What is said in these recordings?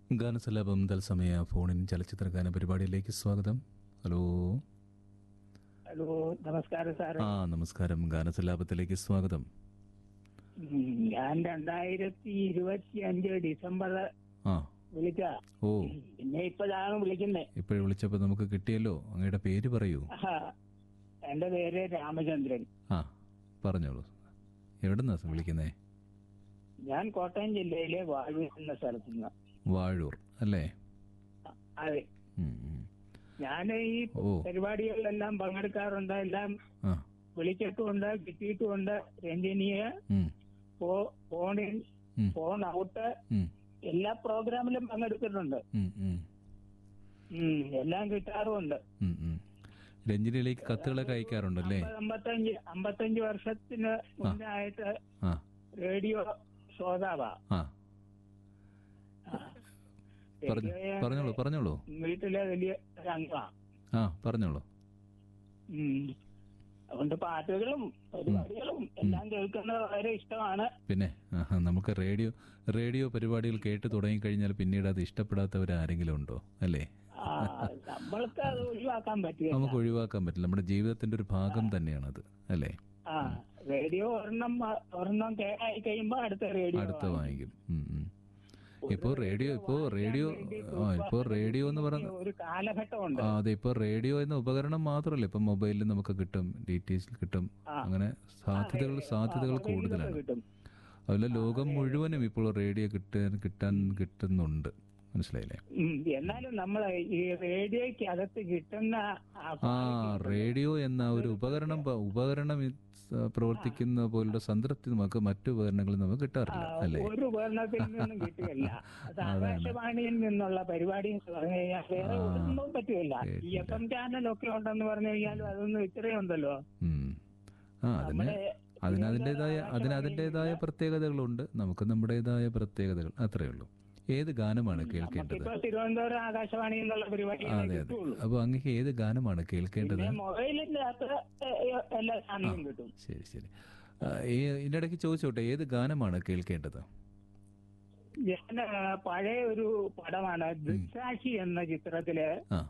ഗാനസലാപം തത്സമയ ഫോണിൻ ചലച്ചിത്ര ഗാന പരിപാടിയിലേക്ക് സ്വാഗതം ഹലോ ഹലോ നമസ്കാരം സാറേ ആ നമസ്കാരം ഗാനസലാപത്തിലേക്ക് സ്വാഗതം ഉം, ഞാൻ രണ്ടായിരത്തി ഇരുപത്തി അഞ്ച് ഡിസംബർ ആ വിളിച്ച ഓ പിന്നെ ഇപ്പോഴാണ് വിളിക്കുന്നേ ഇപ്പോഴും വിളിച്ചപ്പോൾ നമുക്ക് കിട്ടിയല്ലോ അങ്ങയുടെ പേര് പറയൂ ആഹാ. എന്റെ പേര് രാമചന്ദ്രൻ ആ പറഞ്ഞോളൂ എവിടുന്നാ വിളിക്കുന്നേ ഞാൻ കോട്ടയം ജില്ലയിലെ വാഴൂർ എന്ന സ്ഥലത്ത് നിന്ന് വാഴൂർ അല്ലേ അതെ ഉം, ഉം. ഞാൻ ഈ ഓ പരിപാടികളിലെല്ലാം പങ്കെടുക്കാറുണ്ട് എല്ലാം ആ വിളിച്ചിട്ടുമുണ്ട് കിട്ടിയിട്ടുമുണ്ട് രഞ്ജിനിയെ ഉം, ഫോ- ഫോണിൽ ഉം, ഫോൺ ഔട്ട് ഉം, എല്ലാ പ്രോഗ്രാമിലും പങ്കെടുത്തിട്ടുണ്ട് ഉം, ഉം, ഉം, എല്ലാം കിട്ടാറുമുണ്ട് ഉം, ഉം. രഞ്ജിനിയിലേക്ക് കത്തുകളൊക്കെ അയക്കാറുണ്ടല്ലേ അമ്പത് അമ്പത്തഞ്ച് അമ്പത്തഞ്ച് വർഷത്തിന് മുന്നായിട്ട് ആ റേഡിയോ ശ്രോതാവാ ആ പറഞ്ഞു റേഡിയോ പറഞ്ഞോളൂ പറഞ്ഞോളൂ വീട്ടിലെ വലിയ ഒരു അംഗമാ ആ പറഞ്ഞോളൂ ഉം. അതുകൊണ്ട് പാട്ടുകളും പരിപാടികളും എല്ലാം കേൾക്കുന്നത് വളരെ ഇഷ്ടമാണ് പിന്നെ ആഹാ, നമുക്ക് റേഡിയോ റേഡിയോ പരിപാടികൾ കേട്ട് തുടങ്ങിക്കഴിഞ്ഞാൽ പിന്നീട് അത് ഇഷ്ടപ്പെടാത്തവർ ആരെങ്കിലും ഉണ്ടോ അല്ലേ ആ, നമ്മൾക്ക് അത് ഒഴിവാക്കാൻ പറ്റില്ല നമുക്ക് ഒഴിവാക്കാൻ പറ്റില്ല നമ്മുടെ ജീവിതത്തിന്റെ ഒരു ഭാഗം തന്നെയാണത് അല്ലേ ആ റേഡിയോ ഒരെണ്ണം വ- ഒരെണ്ണം കേടായി കഴിയുമ്പോ അടുത്ത റേഡിയോ അടുത്ത വാങ്ങിക്കും ഉം, ഉം. ഇപ്പോ റേഡിയോ ഇപ്പോ റേഡിയോ ആ ഇപ്പോ റേഡിയോ എന്ന് പറഞ്ഞ ഒരു കാലഘട്ടമുണ്ട് ആ അതെ ഇപ്പോ റേഡിയോ എന്ന ഉപകരണം മാത്രമല്ല ഇപ്പൊ മൊബൈലിൽ നമുക്ക് കിട്ടും ഡി ടി എസിൽ കിട്ടും അങ്ങനെ സാധ്യതകൾ സാധ്യതകൾ കൂടുതലാണ് കിട്ടും അതുപോലെ ലോകം മുഴുവനും ഇപ്പോൾ റേഡിയോ കിട്ടാൻ കിട്ടാൻ കിട്ടുന്നുണ്ട് മനസ്സിലായില്ലേ ഉം, എന്നാലും നമ്മൾ ഈ റേഡിയോയ്ക്ക് അകത്ത് കിട്ടുന്ന ആ ആ റേഡിയോ എന്ന ഒരു ഉപകരണം പ- ഉപകരണം ഇ- സ- പ്രവർത്തിക്കുന്ന പോലുള്ള സംതൃപ്തി നമുക്ക് മറ്റു ഉപകരണങ്ങളിൽ നമുക്ക് കിട്ടാറില്ല അല്ലേ ഒരു ഉപകരണത്തിൽ നിന്നും കിട്ടുകയില്ല അത് ആകാശവാണിയിൽ നിന്നുള്ള പരിപാടി എന്ന് പറഞ്ഞു കഴിഞ്ഞാൽ വേറെ ഒന്നും പറ്റുകയില്ല ഈ എഫ് എം ചാനലൊക്കെ ഉണ്ടെന്ന് പറഞ്ഞു കഴിഞ്ഞാൽ അതൊന്നും ഇത്രയും ഉണ്ടല്ലോ ഉം. ആ അതിന് നമ്മുടെ അതിന് അതിൻ്റെതായ അതിന് അതിൻ്റെതായ പ്രത്യേകതകളുണ്ട് നമുക്ക് നമ്മുടേതായ പ്രത്യേകതകൾ അത്രയേ ഉള്ളൂ ഏത് ഗാനമാണ് കേൾക്കേണ്ടത് ഇപ്പൊ തിരുവനന്തപുരം ആകാശവാണി എന്നുള്ള പരിപാടി അതെ അതെ കിട്ടുള്ളൂ അപ്പോൾ അങ്ങക്ക് ഏത് ഗാനമാണ് കേൾക്കേണ്ടത് പിന്നെ മൊബൈലിന്റെ അകത്ത് ഏ- എല്ലാ സാധനവും കിട്ടും ശരി ശരി ആ, ഈ- ഇതിന്റെ ഇടയ്ക്ക് ചോദിച്ചോട്ടെ ഏത് ഗാനമാണ് കേൾക്കേണ്ടത് ഞാൻ ആ, പഴയ ഒരു പടമാണ് ദൃക്സാക്ഷി എന്ന ചിത്രത്തില് ആ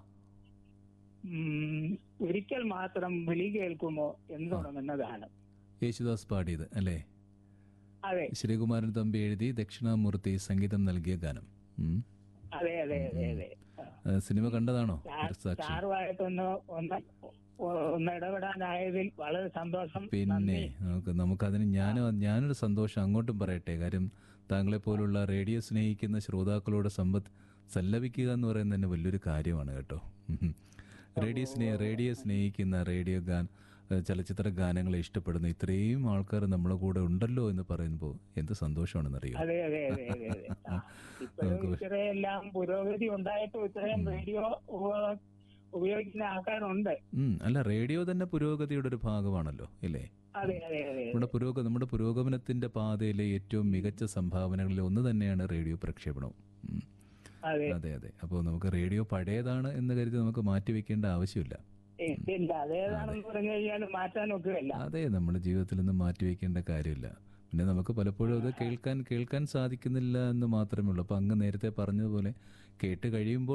ഉം, ഒരിക്കൽ മാത്രം വിളി കേൾക്കുമോ എന്ന് തുടങ്ങുന്നതാണ് യേശുദാസ് പാടിയത് അല്ലേ അതെ ശ്രീകുമാരൻ തമ്പി എഴുതി ദക്ഷിണാമൂർത്തി സംഗീതം നൽകിയ ഗാനം ഉം. അതെ അതെ അതെ അതെ ആ, സിനിമ കണ്ടതാണോ സാക്ഷി സാറുമായിട്ടൊന്ന് ഒന്ന് ഒന്ന് ഇടപെടാനായതിൽ വളരെ സന്തോഷം പിന്നെ നമുക്ക് നമുക്കതിന് ഞാനും ഞാനൊരു സന്തോഷം അങ്ങോട്ടും പറയട്ടെ കാര്യം താങ്കളെ പോലുള്ള റേഡിയോ സ്നേഹിക്കുന്ന ശ്രോതാക്കളോട് സമ്പത്ത് സല്ലപിക്കുക എന്ന് പറയുന്നത് തന്നെ വലിയൊരു കാര്യമാണ് കേട്ടോ ഉം. റേഡിയോ സ്നേഹ റേഡിയോ സ്നേഹിക്കുന്ന റേഡിയോ ഗാൻ ഏഹ് ചലച്ചിത്ര ഗാനങ്ങളെ ഇഷ്ടപ്പെടുന്ന ഇത്രയും ആൾക്കാർ നമ്മളെ കൂടെ ഉണ്ടല്ലോ എന്ന് പറയുമ്പോൾ എന്ത് സന്തോഷമാണെന്നറിയോ അതെ അതെ അതെ അതെ അതെ ആ, ഇപ്പോഴും ഇത്രയെല്ലാം പുരോഗതി ഉണ്ടായിട്ടും ഇത്രയും റേഡിയോ ഉപ- ഉപയോഗിക്കുന്ന ആൾക്കാരുണ്ട് ഉം, അല്ല റേഡിയോ തന്നെ പുരോഗതിയുടെ ഒരു ഭാഗമാണല്ലോ ഇല്ലേ അതെ അതെ അതെ നമ്മുടെ പുരോഗ നമ്മുടെ പുരോഗമനത്തിന്റെ പാതയിലെ ഏറ്റവും മികച്ച സംഭാവനകളിൽ ഒന്ന് തന്നെയാണ് റേഡിയോ പ്രക്ഷേപണം ഉം. അതെ അതെ അതെ അപ്പോൾ നമുക്ക് റേഡിയോ പഴയതാണ് എന്ന് കരുതി നമുക്ക് മാറ്റി വെക്കേണ്ട ആവശ്യമില്ല ഇല്ല അതേതാണെന്ന് പറഞ്ഞു കഴിഞ്ഞാൽ മാറ്റാൻ ഒക്കുകയല്ല അതെ നമ്മുടെ ജീവിതത്തിൽ നിന്ന് മാറ്റി വെക്കേണ്ട കാര്യമില്ല പിന്നെ നമുക്ക് പലപ്പോഴും അത് കേൾക്കാൻ കേൾക്കാൻ സാധിക്കുന്നില്ല എന്ന് മാത്രമേ ഉള്ളൂ അപ്പൊ അങ്ങ് നേരത്തെ പറഞ്ഞതുപോലെ കേട്ട് കഴിയുമ്പോൾ